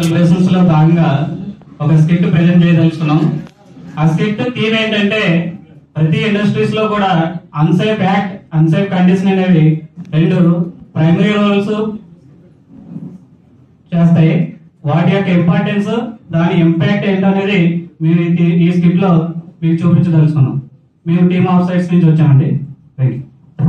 Celebrations లో భాగంగా ఒక స్కిట్ ప్రెజెంట్ చేయదలుచుకున్నాం ఆ స్కిట్ థీమ్ ఏంటంటే ప్రతి ఇండస్ట్రీస్ లో కూడా అన్సేఫ్ యాక్ట్ అన్సేఫ్ కండిషన్ అనేవి రెండు ప్రైమరీ రోల్స్ చేస్తాయి వాటి యొక్క ఇంపార్టెన్స్ దాని ఇంపాక్ట్ ఏంటనేది మేము ఇది- ఈ స్కిట్ లో మీకు చూపించదలుచుకున్నాం మేము టీమ్ అవుట్ సైడ్స్ నుంచి వచ్చామండి థ్యాంక్ యూ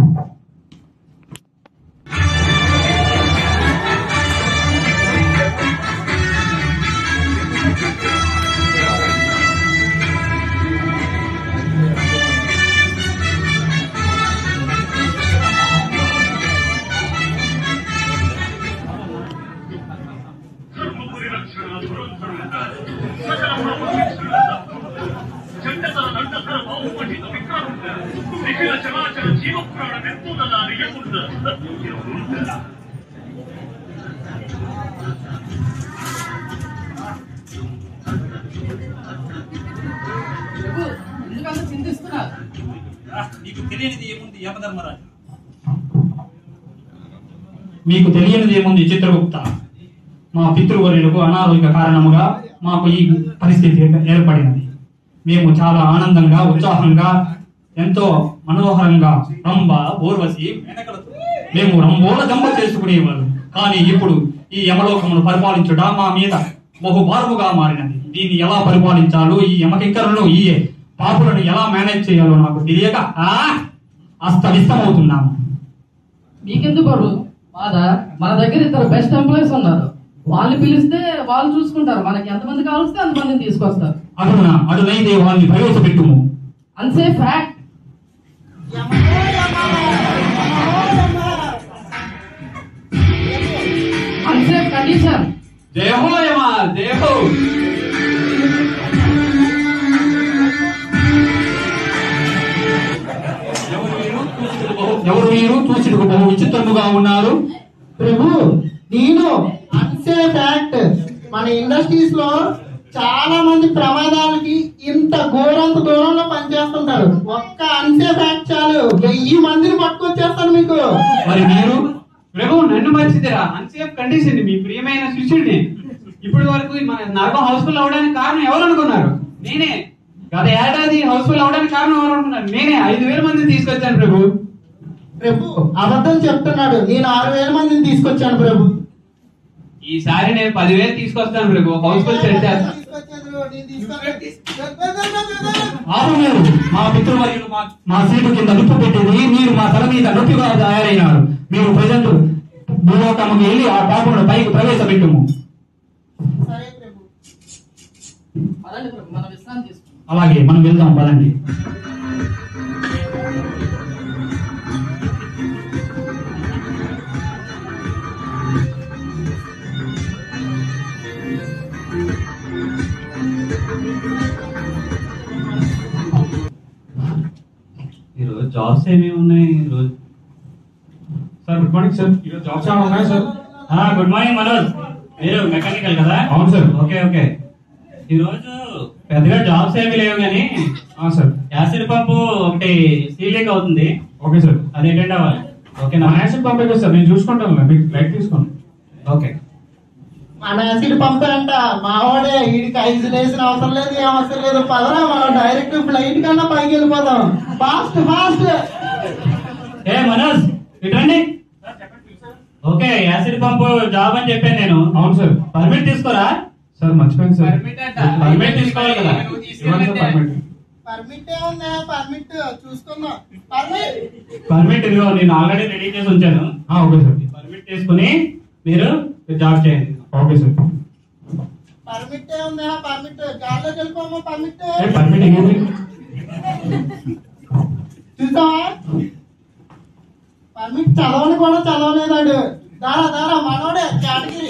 ఎందుకంత చింతిస్తున్నారు నీకు తెలియనిది ఏముంది యమధర్మరాజు మీకు తెలియనిది ఏముంది చిత్రగుప్త మా పితృవర్యులకు అనారోగ్య కారణముగా మాకు ఈ పరిస్థితి ఏర్పడినది మేము చాలా ఆనందంగా ఉత్సాహంగా ఎంతో మనోహరంగా రంభ ఊర్వశి వెనకలతో మేము రంబోల జంబ చేసుకునేవాళ్ళం కానీ ఇప్పుడు ఈ యమలోకమును పరిపాలించుట మా మీద బహు భారముగా మారినది దీన్ని ఎలా పరిపాలించాలో ఈ యమకింకరులను ఈ పాపులను ఎలా మేనేజ్ చేయాలో నాకు తెలియక ఆ అస్తవ్యస్తమవుతున్నాము మీకెందుకు బాబు బాధ మన దగ్గర ఇద్దరు బెస్ట్ ఎంప్లాయీస్ ఉన్నారు వాళ్ళు పిలిస్తే వాళ్ళు చూసుకుంటారు మనకి ఎంతమంది కావలిస్తే అంతమందిని తీసుకొస్తారు అటున అటునైతే వాళ్ళని ప్రవేశపెట్టుము అన్సేఫ్ ఫ్యాక్ట్ అన్సేఫ్ కండిషన్ జయహో యమా జయహో ఎవరు మీరు చూసిటకు బహు విచిత్రముగా ఉన్నారు ప్రభు నేను అన్సేఫ్ యాక్ట్ మన ఇండస్ట్రీస్ లో చాలా మంది ప్రమాదాలకి ఇంత ఘోరంత దూరంలో పనిచేస్తుంటారు ఒక్క అన్సేఫ్ యాక్ట్ చాలు వెయ్యి మందిని పట్టుకొచ్చేస్తాను మీకు మరి మీరు ప్రభు నన్ను మర్చిదిరా అన్సేఫ్ కండిషన్ మీ ప్రియమైన శిష్యుడిని ఇప్పటి వరకు మన నరకం హౌస్ఫుల్ అవడానికి కారణం ఎవరు అనుకున్నారు నేనే గత ఏడాది హౌస్ఫుల్ అవడానికి కారణం ఎవరు అనుకున్నారు నేనే ఐదు వేల మందిని తీసుకొచ్చాను ప్రభు ప్రభు అబద్ధం చెప్తున్నాడు నేను ఆరు వేల మందిని తీసుకొచ్చాను ప్రభు ఈసారి నేను పదివేలు తీసుకొస్తాను ప్రభు హౌస్ఫుల్ సెట్ చేస్తాను తీసుకొచ్చాను, నేను తీసుకొచ్చాను. ఆరు మీరు మా పితృవర్యులు మా మా సీటు కింద నిప్పు పెట్టింది మీరు మా తల మీద నొప్పిగా తయారైనారు మీరు ప్రజెంట్ భూలోకముకి వెళ్ళి ఆ పాపను పైకి ప్రవేశపెట్టుము సరే ప్రభు పదండి ప్రభు, మనం విశ్రాంతి తీసుకుంటాం అలాగే మనం వెళ్దాం పదండి ఈరోజు జాబ్స్ ఏమేమి ఉన్నాయి ఈరోజు సార్ గుడ్ మార్నింగ్ సార్ ఈరోజు జాబ్స్ ఏమైనా ఉన్నాయా సార్ గుడ్ మార్నింగ్ మనోజ్ మీరు మెకానికల్ కదా అవును సార్ ఓకే ఓకే ఈరోజు పెద్దగా జాబ్స్ ఏమీ లేవు కానీ ఆ, సార్ యాసిడ్ పంపు ఒకటి సీలింగ్ అవుతుంది ఓకే సార్ అది అటెండ్ అవ్వాలి నా ఓకేనా యాసిడ్ పంపే సార్ నేను చూసుకుంటాను మీకు లైట్ తీసుకోండి ఓకే మన యాసిడ్ పంపారంట మావాడే వీడికి ఐదు వేసిన అవసరం లేదు ఏం అవసరం లేదు పదరా మనం డైరెక్ట్ ఫ్లైట్ కన్నా పైకి వెళ్ళిపోదాం ఫాస్ట్ ఫాస్ట్ ఏ మనోజ్ ఇటండి ఓకే యాసిడ్ పంపు జాబ్ అని చెప్పాను నేను అవును సార్ పర్మిట్ తీసుకోరా సార్ మర్చిపోయింది సార్ Permit అంట. Permit తీసుకోవాలి కదా. ఇవ్వండి సార్ పర్మిట్ పర్మిట్ ఏముందా పర్మిట్ చూసుకుందాం పర్మిట్ పర్మిట్ ఇదిగో నేను ఆల్రెడీ రెడీ చేసి ఉంచాను ఆ, ఓకే సార్ పర్మిట్ తీసుకుని మీరు జాబ్ చేయండి ఓకే సార్ పర్మిట్ ఏముందా పర్మిట్ గాల్లోకి వెళ్ళిపోమా పర్మిట్ ఏ పర్మిట్ ఏంటి చూసావా పర్మిట్ చదవని కూడా చదవలేదాడు దారా దారా మనోడే కేటగిరీ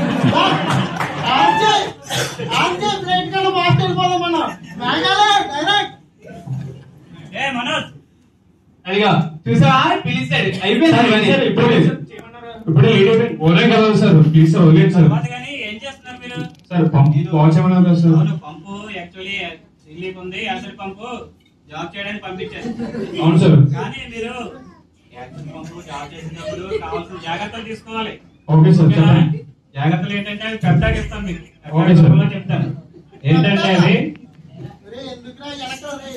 ప్లేట్ కన్నా ఫాస్ట్ వెళ్ళిపోదాం మనం మేఘాలే డైరెక్ట్ ఏ మనోజ్ అదిగో చూసావా పిలిచాడు అయిపోయింది సార్, పని. సార్, ఇప్పుడే ఇప్పుడే లేట్ అయిపోయింది వదిలేం కదా సార్ ప్లీజ్ సార్ వదిలేదు సార్ తర్వాత కానీ ఏం చేస్తున్నారు మీరు సార్ పంప్ కాల్ చేయమన్నారు కదా సార్ అవును పంపు యాక్చువల్లీ రిలీఫ్ ఉంది యాసిడ్ పంపు జాబ్ చేయడానికి పంపించారు అవును సార్ కానీ మీరు యాసిడ్ పంపు జాబ్ చేసినప్పుడు కావాల్సిన జాగ్రత్తలు తీసుకోవాలి ఓకే సార్ ఓకేనా? చెప్పండి జాగ్రత్తలు ఏంటంటే అవి పెద్దాకి ఇస్తాను మీకు ఓకే సార్. పెద్దాకి చెప్తాను ఏంటంటే అది ఒరేయ్, ఎందుకురా వెనక ఒరేయ్?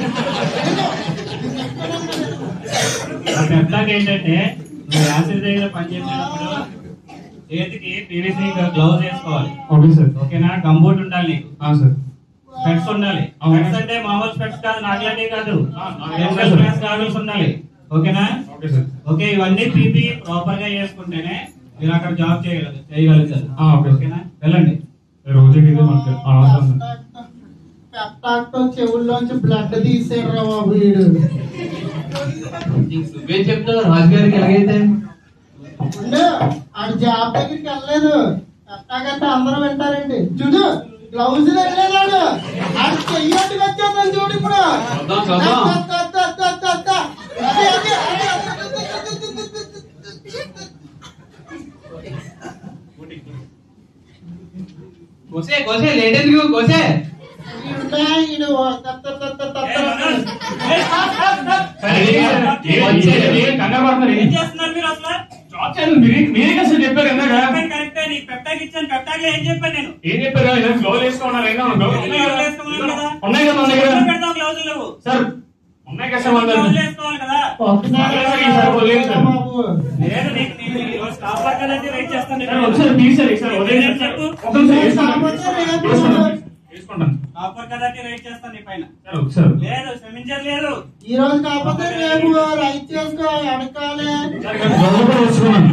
ఆ పెద్దాకి ఏంటంటే నువ్వు యాసిడ్ దగ్గర పనిచేసేటప్పుడు చేతికి పీవీసీ గ్లౌజ్ వేసుకోవాలి ఓకే సార్ ఓకేనా గంబూట్ ఉండాలి నీకు ఆ, సార్ స్పెట్స్ ఉండాలి అవును. స్పెట్స్ అంటే మామూలు స్పెట్స్ కాదు నాకులాంటివి కాదు ఆ, నాకులాంటివి. గ్లాస్ గాగుల్స్ ఉండాలి ఓకేనా ఓకే సార్ ఓకే ఇవన్నీ పీపీ ప్రాపర్ గా చేసుకుంటేనే మీరు అక్కడ జాబ్ చేయగలరు చేయగలుగుతారు ఆ, ఓకే సార్. ఓకేనా వెళ్ళండి రోజు ఇది మనకి అనవసరం సార్. పెప్టాక్తో చెవుల్లోంచి బ్లడ్ తీసాడు రా బాబు వీడు నువ్వేం చెప్తావు రాజుగారికి ఎలాగైతే ఉండు, ఆడు జాబ్ దగ్గరికి వెళ్ళలేదు ఎట్టాగంటే అందరూ వింటారండి చూడు గ్లౌజ్ వెళ్ళలేదాడు ఆడు చెయ్యట్టుకు వచ్చేద్దాం చూడు ఇప్పుడు చూద్దాం, చూద్దాం. అత్త, అత్త, అత్త, అత్త, అత్త. అదే, అదే, అదే, అదే, అదే, అదే, అదే, అదే. కోసే కోసే లేట్ ఎందుకు కోసే ఈడున్నా, ఈడు తత్త, తత్త, తత్త. సార్, ఏంటి సార్? ఏంటి? ఏంటి? ఏంటి? కంగారు పడుతున్నారు ఏం ఏంటి? చేస్తున్నారు మీరు అసలు జాబ్ చేయాలి. మీరే మీరే కదా సార్ చెప్పారు ఇందాక చెప్పాను కరెక్టే నీకు పెప్టాక్ ఇచ్చాను పెప్టాక్ ఏం చెప్పాను నేను ఏం చెప్పారు ఏదో గ్లోవ్ వేసుకోమన్నారు ఏదో గ్లోవ్ గ్లౌజులు వేసుకోమన్నాను కదా ఉన్నాయి కదా మన దగ్గర ఎక్కడ పెడతావు గ్లౌజులు నువ్వు సార్ ఉన్నాయి కదా సార్ మన గ్లౌజులు దగ్గర వేసుకోవాలి కదా వస్తున్నాడు ఈసారి వదిలేయండి సార్. బాబు. లేదు నీకు నీకు ఈరోజు స్టాఫ్ వర్కర్ అయితే వెయిట్ చేస్తాను సార్ ఒకసారి ప్లీజ్ సార్ ఈసారి వదిలేయండి సార్. ఒక్క నిమిషం వేసుకుంటాను. వేసుకుంటాను. వేసుకుంటాను స్టాఫ్ వర్కర్ అయితే వెయిట్ చేస్తాను నీ పైన సార్ ఒకసారి లేదు శ్రమించదు లేదు ఈ రోజు కాకపోతే రేపు రైట్ చేసుకో అడకాలి సార్ ఇక్కడ గ్లోవ్ కూడా వేసుకున్నాను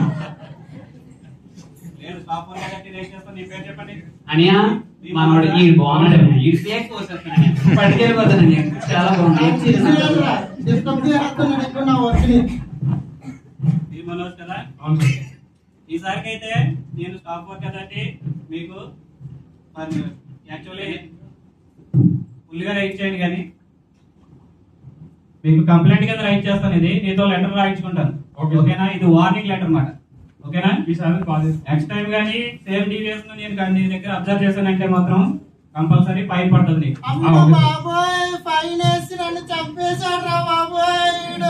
లేదు స్టాఫ్ వర్కర్ అయితే వెయిట్ చేస్తాను నీ పేరు చెప్పండి అనియా మనోడు ఈ బాగున్నాడు ఈ ఫేక్ కోసేస్తాను పట్టుకెళ్ళిపోతానండి చాలా బాగుంది డిస్టర్బ్ చేస్తున్నాడు ఇక్కడ నా వర్క్ ని ఈ మనోజ్ కదా అవును సార్ ఈసారికి అయితే నేను స్టాఫ్ వర్కర్ అయితే మీకు యాక్చువల్లీ ఫుల్గా రైట్ చేయండి కానీ మీకు కంప్లైంట్ కింద రైట్ చేస్తాను ఇది నీతో లెటర్ రాయించుకుంటాను Okay. ఓకేనా ఇది వార్నింగ్ లెటర్ అన్నమాట ఓకేనా ఈసారి బాగా చేస్తాను. నెక్స్ట్ టైం కానీ సేమ్ డీవియేషన్ నేను కానీ నీ దగ్గర అబ్జర్వ్ చేశానంటే మాత్రం కంపల్సరీ ఫైన్ పడుతుంది నీకు. అమ్మ బాబోయ్ ఫైన్ వేసి నన్ను చంపేశాడు రా బాబోయ్ ఈడు.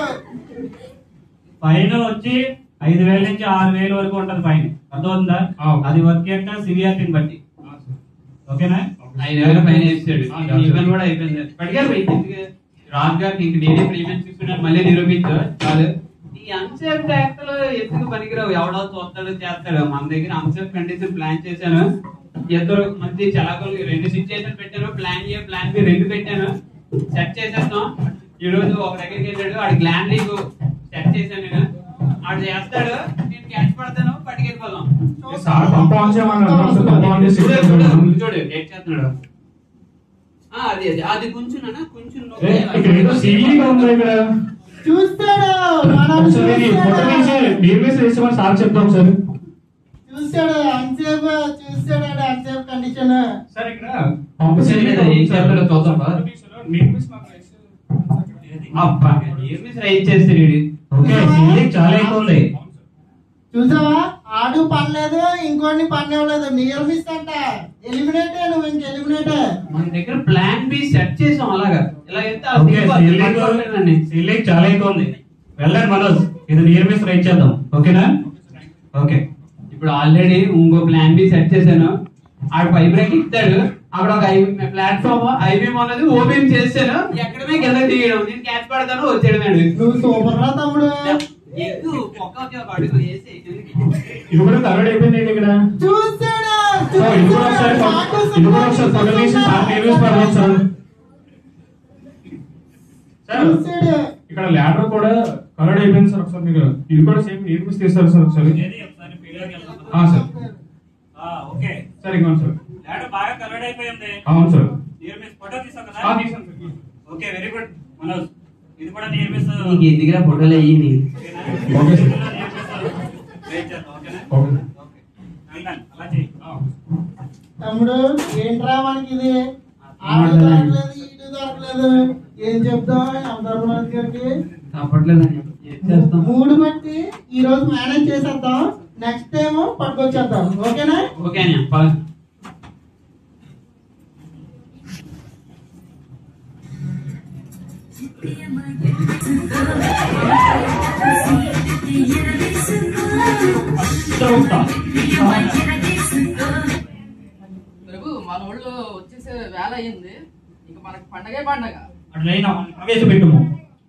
ఫైన్ వచ్చి ఐదు వేల నుంచి ఆరు వేల వరకు ఉంటుంది ఫైన్ అర్థమవుతుందా ఆ. అది వర్క్ యొక్క సివియారిటీని బట్టి ఆ, సార్. ఓకేనా ఐదు వేల పైన వేసాడు ఆ, ఈ పని కూడా అయిపోయింది పడిగారు రాజు గారికి ఇంక నేనే ప్రీమియం తీసుకున్నాను మళ్ళీ నిరూపించు చాలు ఈ అన్సేఫ్ యాక్ట్ లో ఎందుకు పనికిరావు ఎవడో చూస్తాడో చేస్తాడు మన దగ్గర అన్సేఫ్ కండిషన్ ప్లాన్ చేశాను ఇద్దరు మంచి చలాకులు రెండు సిచ్యుయేషన్ పెట్టాను ప్లాన్ ఏ ప్లాన్ బి రెండు పెట్టాను సెట్ చేసేస్తాం ఈ రోజు ఒక దగ్గరికి వెళ్ళాడు ఆడి గ్లాండ్ లీగ్ సెట్ చేశాను నేను ఆడు చేస్తాడు నేను క్యాచ్ పడతాను పట్టుకెళ్ళిపోదాం ఏ సార్ పంప ఆన్ చేయమన్నారు సార్, పంప ఆన్ చేసి చూడు, చూడు, చూడు, ఏం చేస్తున్నాడు ఆ, అది అది అది కొంచెం కొంచెం ఏ, ఇక్కడ ఏదో సీలింగ్ ఉంది ఇక్కడ చూస్తాడు మనం ఒకసారి ఇది ఫోటో తీసి చూస్తాడు డీల్ వేసి వేసామని సార్ చెప్తాం సార్ చూస్తాడు అన్సేఫ్ చూస్తాడు అన్సేఫ్ కండిషన్ సార్ ఇక్కడ పంప లేదా? ఏం చేస్తాడో చూద్దాం బా. అబ్బా ఏమి రైట్ చేస్తాడు వీడు. ఓకే సీలింగ్ చాలా ఎక్కువ ఉంది చూసావా ఆడు పనిలేదు ఇంకోటి పని ఇవ్వలేదు నియర్ మిస్ అంట ఎలిమినేటే నువ్వు ఇంక ఎలిమినేటే మన దగ్గర ప్లాన్ బి సెట్ చేసాం అలాగా ఇలా అయితే అలా ఓకే దిగిపోతుంది. సీలింగ్ పట్టుకోలేదండి. సీలింగ్ చాలా ఎక్కువ ఉంది వెళ్ళండి మనోజ్ ఇది నియర్ మిస్ రైట్ చేద్దాం ఓకేనా ఓకే ఇప్పుడు ఆల్రెడీ ఇంకో ప్లాన్ బి సెట్ చేశాను ఆడు పై బ్రేక్ ఇస్తాడు అక్కడ ఒక ప్లాట్ఫామ్ ఐబీఎం అన్నది ఓపెన్ చేశాను ఎక్కడమే కింద దిగడం నేను క్యాచ్ పడతాను వచ్చాడు నువ్వు సూపర్ రా తమ్ముడు ఎక్కువ ఒక్క ఒక అడుగు వేసి కిందకి. ఇది కూడా కలర్ అయిపోయింది ఏంటి ఇక్కడ చూస్తాడు సార్ ఇది కూడా ఒకసారి ఇది కూడా ఒకసారి ఫోటో తీసి సార్ డీల్ వేసి పడదాం సార్ సార్ చూస్తాడు ఇక్కడ ల్యాడర్ కూడా కలర్ అయిపోయింది సార్ ఒకసారి మీరు ఇది కూడా సేమ్ నీట్ మిస్ తీస్తారు సార్ ఒకసారి ఏది ఒకసారి వీడియోకి వెళ్దాం. ఆ, సార్ ఆ, ఓకే సార్ ఇంకోండి సార్ ల్యాడర్ బాగా కలర్డ్ అయిపోయింది అవును సార్ నియర్ మిస్ ఫోటో తీసావు ఆ, కదా తీసాను sir okay very good Manoj ఇది కూడా నియర్ మిస్ నీకు ఎందుకురా ఫోటోలు అయ్యింది ఓకే సార్ రైట్ చేద్దాం ఓకేనా ఓకే సార్ ఓకే వెళ్తాను అలా చెయ్యి ఆ. తమ్ముడు ఏంట్రా మనకి ఇది ఆడు దొరకలేదు ఈడు దొరకలేదు ఏం చెప్తాం ధర్మరాజు గారికి తప్పట్లేదండి ఏం చేస్తాం మూడు బట్టి ఈ రోజు మేనేజ్ చేసేద్దాం నెక్స్ట్ టైం పట్టుకొచ్చేద్దాం ఓకేనా ఓకే అన్న పద. ఇద్దరు ఉంటా ప్రభు మన ఊళ్ళో వచ్చేసే వేల అయింది ఇక మనకి పండగే పండగ అట్లయినా వాళ్ళని ప్రవేశపెట్టుము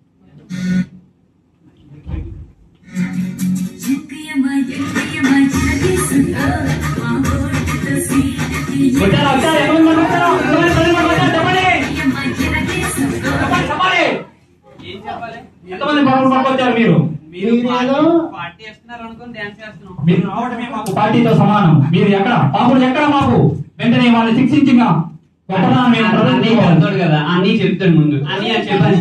వచ్చారా వచ్చారా ఎంతమంది మంది వచ్చారు ఎంతమంది మంది వచ్చారు చెప్పండి చెప్పండి చెప్పాలి ఏం చెప్పాలి ఎంతమంది బాబులు పట్టుకొచ్చారు మీరు మీరు మీరేదో పార్టీ చేస్తున్నారు అనుకుని డాన్స్ చేస్తున్నాం మీరు రావడమే మాకు పార్టీతో సమానం మీరు ఎక్కడ పాపులు ఎక్కడ మాకు వెంటనే వాళ్ళని శిక్షించిగా గొప్పదనం మేము అన్నీ ప్రదర్శించుకోవాలి. చెప్తాడు కదా అన్నీ చెప్తాడు ముందు అన్నీ అని చెప్పాలి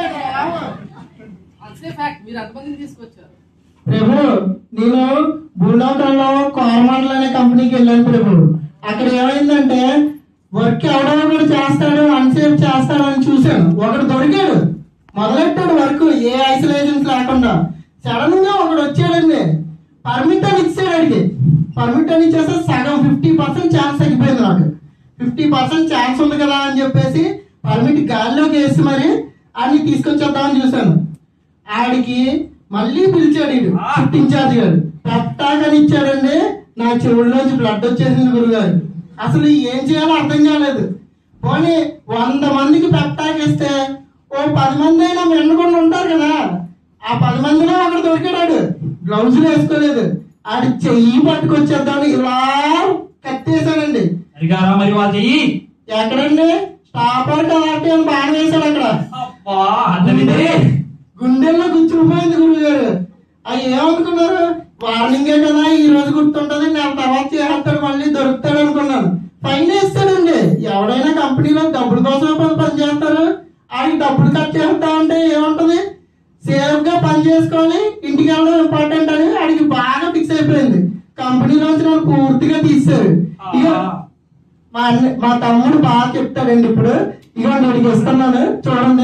అన్సే ఫ్యాక్ట్ మీరు ఎంతమందిని తీసుకొచ్చారు ప్రభు నేను బుల్డౌటర్లో కార్మాండల్ అనే కంపెనీకి వెళ్ళాను ప్రభు అక్కడ ఏమైందంటే వర్క్ ఎవడో ఒకడు చేస్తాడు అన్సేఫ్ చేస్తాడు అని చూశాను ఒకడు దొరికాడు మొదలెట్టాడు వర్క్ ఏ ఐసోలేషన్స్ లేకుండా సడన్ గా ఒకడు వచ్చాడండి పర్మిట్ అని ఇచ్చాడు అడిగి పర్మిట్ అని ఇచ్చేస్తే సగం ఫిఫ్టీ పర్సెంట్ ఛాన్స్ తగ్గిపోయింది నాకు ఫిఫ్టీ పర్సెంట్ ఛాన్స్ ఉంది కదా అని చెప్పేసి పర్మిట్ గాల్లోకి వేసి మరి అన్ని తీసుకొచ్చేద్దామని చూశాను ఆడికి మళ్ళీ పిలిచాడు వీడు షిఫ్ట్ ఇన్ఛార్జ్ గారు పెట్టాకని ఇచ్చాడండి నా చెవుల్లోంచి బ్లడ్ వచ్చేసింది గురుగారు అసలు ఏం చేయాలో అర్థం కాలేదు పోనీ వంద మందికి పెట్టాకిస్తే ఓ పది మంది అయినా మెండకుండా ఉంటారు కదా ఆ పది మందిలో ఒకడు దొరికాడు గ్లౌజులు వేసుకోలేదు ఆడి చెయ్యి పట్టుకొచ్చేద్దామని ఇలా కట్టేశానండి అడిగారా మరి వాళ్ళు చెయ్యి ఎక్కడండి స్టాపర్ కలాటి అని బాగా వేశాడు అక్కడ అబ్బా అర్థమైంది గుండెల్లో గుచ్చుకుపోయింది గురువు గారు అవి ఏమనుకున్నారు వార్నింగే కదా ఈ రోజు గుర్తుంటది నేను తర్వాత చేస్తాడు మళ్ళీ దొరుకుతాడు అనుకున్నాను ఫైన్ వేస్తాడండి ఎవడైనా కంపెనీలో డబ్బుల కోసం పని పని చేస్తారు ఆడికి డబ్బులు కట్ చేస్తా ఉంటే ఏముంటది సేఫ్ గా పని చేసుకొని ఇంటికి వెళ్ళడం ఇంపార్టెంట్ అని ఆడికి బాగా ఫిక్స్ అయిపోయింది కంపెనీలోంచి నన్ను పూర్తిగా తీశారు ఇక మా అన్న మా తమ్ముడు బాగా చెప్తాడండి ఇప్పుడు ఇదిగోండి ఇక్కడికి ఇస్తున్నాను చూడండి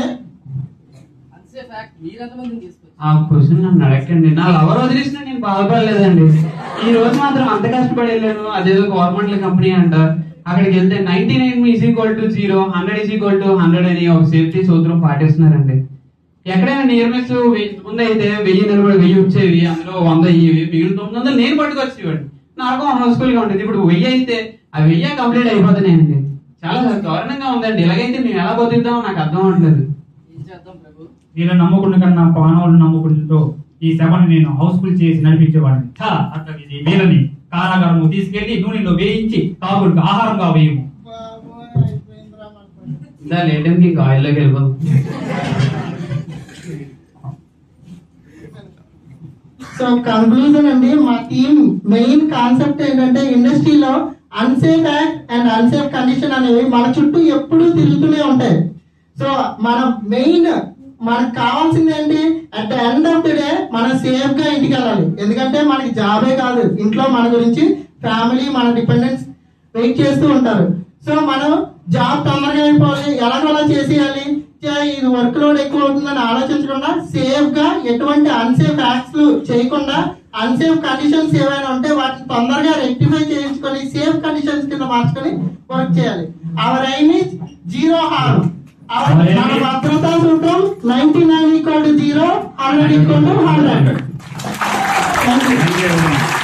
అన్సే ఫ్యాక్ట్ మీరు ఎంతమందిని తీసుకొచ్చారు ఆ క్వశ్చన్ నన్ను అడగండి నా లవర్ వదిలేసినా నేను బాధపడలేదండి ఈ రోజు మాత్రం అంత కష్టపడి వెళ్ళాను అదేదో గవర్నమెంట్ కంపెనీ అంట అక్కడికి వెళ్తే ninety nine is equal to zero hundred is equal to hundred అని ఒక సేఫ్టీ సూత్రం పాటిస్తున్నారండి ఎక్కడైనా నియర్ మిస్ ముందు అయితే వెయ్యి నిలబడి వెయ్యి వచ్చేవి అందులో వంద ఇవి మిగిలిన తొమ్మిది వందలు నేను పట్టుకొచ్చేవాడు నాకు హౌస్ఫుల్ గా ఉండేది ఇప్పుడు వెయ్యి అయితే ఆ వెయ్యి కంప్లీట్ అయిపోతున్నాయండి చాలా దారుణంగా ఉందండి ఇలాగైతే మేము ఎలా బతుకుతామో నాకు అర్థం అవట్లేదు ఏం చేద్దాం ప్రభు వీళ్ళని నమ్ముకున్న కన్నా పానవులు నమ్ముకుంటూ ఈ సభను నేను హౌస్ఫుల్ చేసి నడిపించేవాడిని చా అట్లా ఇది వీళ్ళని కారాగారము తీసుకెళ్లి నూనెలో వేయించి కాకులకు ఆహారంగా వేయము ఇంకా లేటెంట్ ఇంకా ఆయిల్లోకి వెళ్ళిపోతాం సో కన్క్లూజన్ అండి మా టీమ్ మెయిన్ కాన్సెప్ట్ ఏంటంటే ఇండస్ట్రీలో unsafe act and unsafe condition అనేవి మన చుట్టూ ఎప్పుడూ తిరుగుతూనే ఉంటాయి సో మన మెయిన్ మనకు కావాల్సింది ఏంటి at the end of the day మనం సేఫ్ గా ఇంటికి వెళ్ళాలి ఎందుకంటే మనకి జాబే కాదు ఇంట్లో మన గురించి ఫ్యామిలీ మన డిపెండెన్స్ వెయిట్ చేస్తూ ఉంటారు సో మనం జాబ్ తొందరగా అయిపోవాలి ఎలాగోలా చేసేయాలి చే, ఇది వర్క్ లోడ్ ఎక్కువ అవుతుందని ఆలోచించకుండా సేఫ్ గా ఎటువంటి అన్సేఫ్ యాక్ట్స్ చేయకుండా అన్సేఫ్ కండిషన్స్ ఏమైనా ఉంటే వాటిని తొందరగా రెక్టిఫై చేయించుకొని సేఫ్ కండిషన్స్ కింద మార్చుకొని వర్క్ చేయాలి our aim is zero harm మన భద్రతా సూత్రం ninety nine equal to zero hundred equal to hundred thank you Thank you.